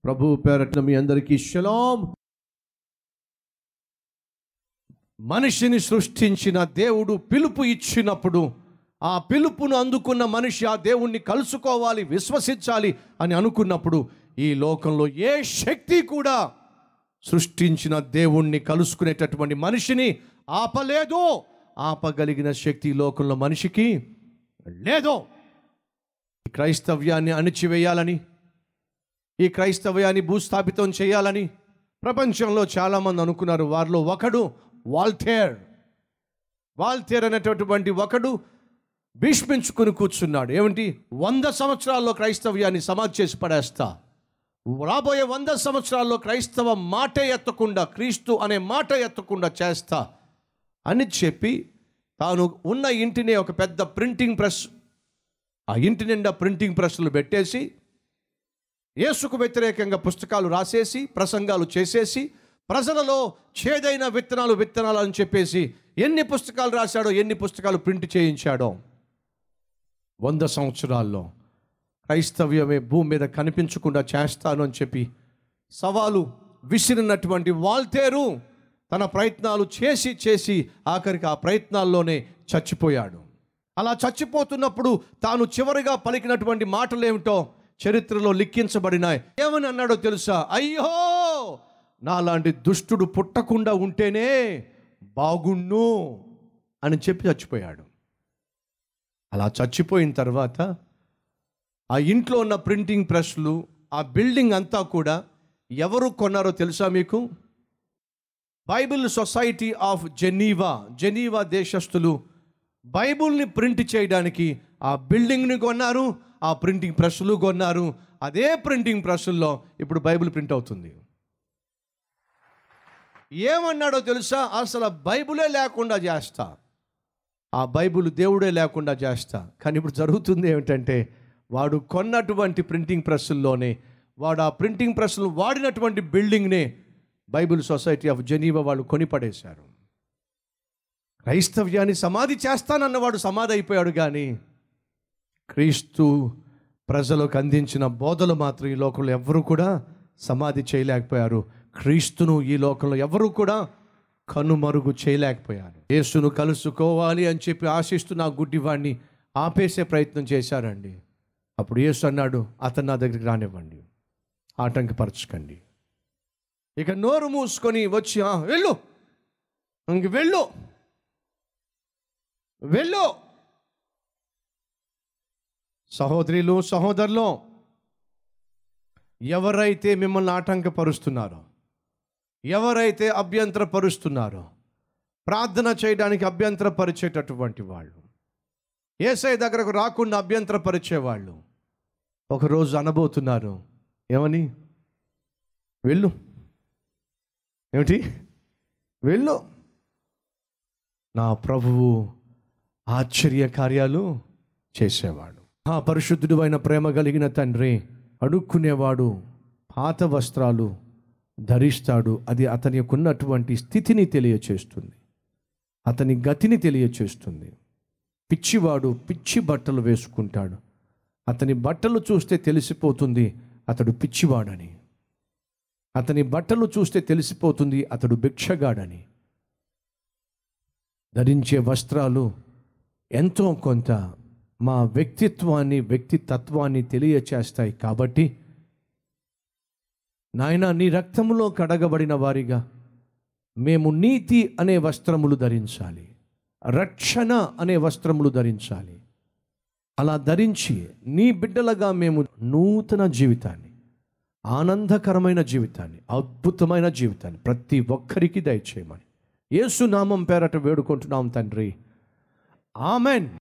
ప్రభు పేరట్న మీ అందరికీ షలాం మనిషిని సృష్టించిన దేవుడు పిలుపు ఇచ్చినప్పుడు ఆ పిలుపును అందుకున్న మనిషి ఆ దేవుణ్ణి కలుసుకోవాలి విశ్వసించాలి అని అనుకున్నప్పుడు ఈ లోకంలో ఏ శక్తి కూడా సృష్టించిన దేవుణ్ణి కలుసుకునేటటువంటి మనిషిని ఆపలేదు ఆపగలిగిన శక్తి ఈ లోకంలో మనిషికి లేదు ఈ క్రైస్తవ్యాన్ని అణిచివేయాలని ఈ క్రైస్తవ్యాన్ని భూస్థాపితం చేయాలని ప్రపంచంలో చాలామంది అనుకున్నారు వారిలో ఒకడు వాల్థేర్ వాల్థేర్ అనేటటువంటి ఒకడు భీష్మించుకుని కూర్చున్నాడు ఏమిటి వంద సంవత్సరాల్లో క్రైస్తవ్యాన్ని సమాధి చేసి పడేస్తా రాబోయే వంద సంవత్సరాల్లో క్రైస్తవ మాటే ఎత్తకుండా క్రీస్తు అనే మాట ఎత్తకుండా చేస్తా అని చెప్పి తాను ఉన్న ఇంటిని ఒక పెద్ద ప్రింటింగ్ ప్రెస్ ఆ ఇంటి నిండా ప్రింటింగ్ ప్రెస్లు పెట్టేసి యేసుకు వ్యతిరేకంగా పుస్తకాలు రాసేసి ప్రసంగాలు చేసేసి ప్రజలలో చేదైన విత్తనాలు విత్తనాలు అని చెప్పేసి ఎన్ని పుస్తకాలు రాశాడో ఎన్ని పుస్తకాలు ప్రింట్ చేయించాడో వంద సంవత్సరాల్లో క్రైస్తవ్యమే భూమి మీద కనిపించకుండా చేస్తాను అని చెప్పి సవాలు విసిరినటువంటి వాల్తేరు తన ప్రయత్నాలు చేసి చేసి ఆఖరికి ఆ ప్రయత్నాల్లోనే చచ్చిపోయాడు అలా చచ్చిపోతున్నప్పుడు తాను చివరిగా పలికినటువంటి మాటలు ఏమిటో చరిత్రలో లిఖించబడినాయి ఏమని అన్నాడో తెలుసా అయ్యో నాలాంటి దుష్టుడు పుట్టకుండా ఉంటేనే బాగుండు అని చెప్పి చచ్చిపోయాడు అలా చచ్చిపోయిన తర్వాత ఆ ఇంట్లో ఉన్న ప్రింటింగ్ ప్రెస్లు ఆ బిల్డింగ్ అంతా కూడా ఎవరు కొన్నారో తెలుసా మీకు bible society of Geneva Geneva దేశస్థులు బైబిల్ని ప్రింట్ చేయడానికి ఆ బిల్డింగ్ని కొన్నారు ఆ ప్రింటింగ్ ప్రెస్లు కొన్నారు అదే ప్రింటింగ్ ప్రెస్ల్లో ఇప్పుడు బైబిల్ ప్రింట్ అవుతుంది ఏమన్నాడో తెలుసా అసలు బైబిలే లేకుండా చేస్తా ఆ బైబిల్ దేవుడే లేకుండా చేస్తా కానీ ఇప్పుడు జరుగుతుంది ఏమిటంటే వాడు కొన్నటువంటి ప్రింటింగ్ ప్రెస్సుల్లోనే వాడు ఆ ప్రింటింగ్ ప్రెస్లు వాడినటువంటి బిల్డింగ్నే బైబిల్ సొసైటీ ఆఫ్ జెనీవా వాళ్ళు కొనిపడేశారు క్రైస్తవ్యాన్ని సమాధి చేస్తానన్నవాడు సమాధి అయిపోయాడు కానీ క్రీస్తు ప్రజలకు అందించిన బోధలు మాత్రం ఈ లోకంలో ఎవ్వరూ కూడా సమాధి చేయలేకపోయారు క్రీస్తును ఈ లోకంలో ఎవరూ కూడా కనుమరుగు చేయలేకపోయారు యేసును కలుసుకోవాలి అని చెప్పి ఆశిస్తున్న ఆ గుడ్డివాడిని ఆపేసే ప్రయత్నం చేశారండి అప్పుడు యేసు అన్నాడు అతను నా దగ్గరికి రానివ్వండి ఆటంకపరచకండి ఇక నోరు మూసుకొని వచ్చి "ఆ, వెళ్ళు ఇంక వెళ్ళు వెళ్ళు సహోదరులు సహోదరులు ఎవరైతే మిమ్మల్ని ఆటంకపరుస్తున్నారో ఎవరైతే అభ్యంతరపరుస్తున్నారో ప్రార్థన చేయడానికి అభ్యంతరపరిచేటటువంటి వాళ్ళు ఏసై దగ్గరకు రాకుండా అభ్యంతరపరిచేవాళ్ళు ఒకరోజు అనబోతున్నారు ఏమని వెళ్ళు ఏమిటి వెళ్ళు నా ప్రభువు ఆశ్చర్య కార్యాలు చేసేవాడు ఆ పరిశుద్ధుడు అయిన ప్రేమ కలిగిన తండ్రి అడుక్కునేవాడు పాత వస్త్రాలు ధరిస్తాడు అది అతని ఉన్నటువంటి స్థితిని తెలియచేస్తుంది అతని గతిని తెలియచేస్తుంది పిచ్చివాడు పిచ్చి బట్టలు వేసుకుంటాడు అతని బట్టలు చూస్తే తెలిసిపోతుంది అతడు పిచ్చివాడని అతని బట్టలు చూస్తే తెలిసిపోతుంది అతడు భిక్షగాడని ధరించే వస్త్రాలు ఎంతో కొంత మా వ్యక్తిత్వాన్ని వ్యక్తితత్వాన్ని తెలియచేస్తాయి కాబట్టి నాయన నీ రక్తములో కడగబడిన వారిగా మేము నీతి అనే వస్త్రములు ధరించాలి రక్షణ అనే వస్త్రములు ధరించాలి అలా ధరించి నీ బిడ్డలుగా మేము నూతన జీవితాన్ని ఆనందకరమైన జీవితాన్ని అద్భుతమైన జీవితాన్ని ప్రతి ఒక్కరికి దయచేయమని యేసు నామం పేరట వేడుకుంటున్నాం తండ్రి ఆమెన్